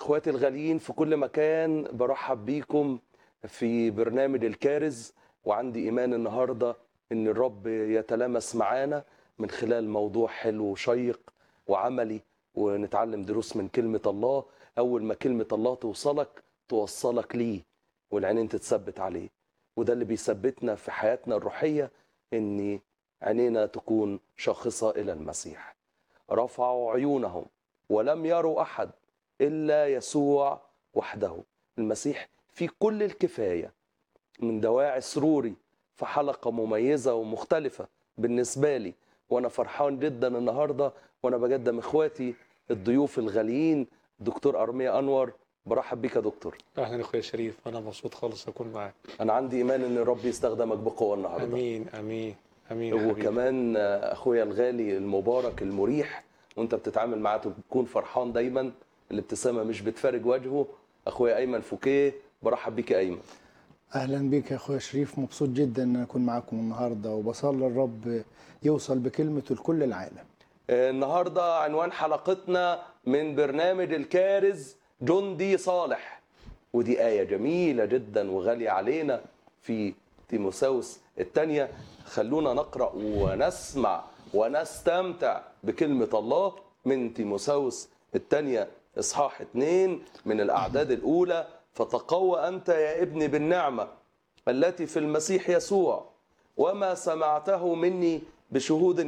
اخواتي الغاليين في كل مكان برحب بيكم في برنامج الكارز وعندي ايمان النهارده ان الرب يتلامس معانا من خلال موضوع حلو وشيق وعملي ونتعلم دروس من كلمه الله اول ما كلمه الله توصلك توصلك ليه والعينين تتثبت عليه وده اللي بيثبتنا في حياتنا الروحيه ان عينينا تكون شاخصه الى المسيح رفعوا عيونهم ولم يروا احد الا يسوع وحده المسيح في كل الكفايه من دواعي سروري في حلقه مميزه ومختلفه بالنسبه لي وانا فرحان جدا النهارده وانا بقدم اخواتي الضيوف الغاليين دكتور ارميا انور برحب بيك يا دكتور اهلا اخويا شريف انا مبسوط خالص اكون معاك انا عندي ايمان ان الرب يستخدمك بقوه النهارده امين امين امين يا حبيبي. وكمان اخويا الغالي المبارك المريح وانت بتتعامل معاه تكون فرحان دايما الابتسامه مش بتفارق وجهه اخويا ايمن فوكيه برحب بيك يا ايمن اهلا بيك يا اخويا شريف مبسوط جدا ان اكون معاكم النهارده وبصلي الرب يوصل بكلمته لكل العالم النهارده عنوان حلقتنا من برنامج الكارز جندي صالح ودي آية جميلة جدا وغالية علينا في تيموساوس الثانية خلونا نقرأ ونسمع ونستمتع بكلمة الله من تيموساوس الثانية إصحاح 2 من الأعداد الأولى فتقوى أنت يا ابني بالنعمة التي في المسيح يسوع وما سمعته مني بشهود